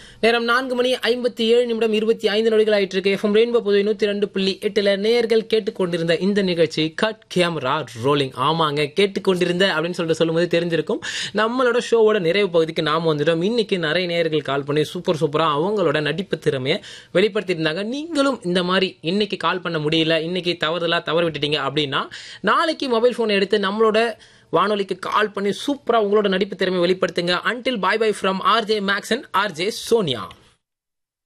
நேரம் நான்கு மணி ஐம்பத்தி ஏழு நிமிடம் இருபத்தி ஐந்து நொடிகள் ஆயிட்டு இருக்கு எஃப்எம் ரெயின்போ புதுவை நூத்தி ரெண்டு புள்ளி எட்டுல நேயர்கள் கேட்டுக்கொண்டிருந்த இந்த நிகழ்ச்சி கட் கேமரா ரோலிங் ஆமாங்க கேட்டுக்கொண்டிருந்த அப்படின்னு சொல்லிட்டு சொல்லும்போது தெரிஞ்சிருக்கும் நம்மளோட ஷோவோட நிறைவு பகுதிக்கு நாம வந்துட்டோம் இன்னைக்கு நிறைய நேயர்கள் கால் பண்ணி சூப்பர் சூப்பரா அவங்களோட நடிப்பு திறமையை வெளிப்படுத்தியிருந்தாங்க நீங்களும் இந்த மாதிரி இன்னைக்கு கால் பண்ண முடியல இன்னைக்கு தவறுதலா தவறு விட்டுட்டீங்க அப்படின்னா நாளைக்கு மொபைல் போன் எடுத்து நம்மளோட வானொலிக்கு கால் பண்ணி சூப்பரா உங்களோட நடிப்பு திறமை வெளிப்படுத்துங்க until bye bye from RJ Max and RJ Sonia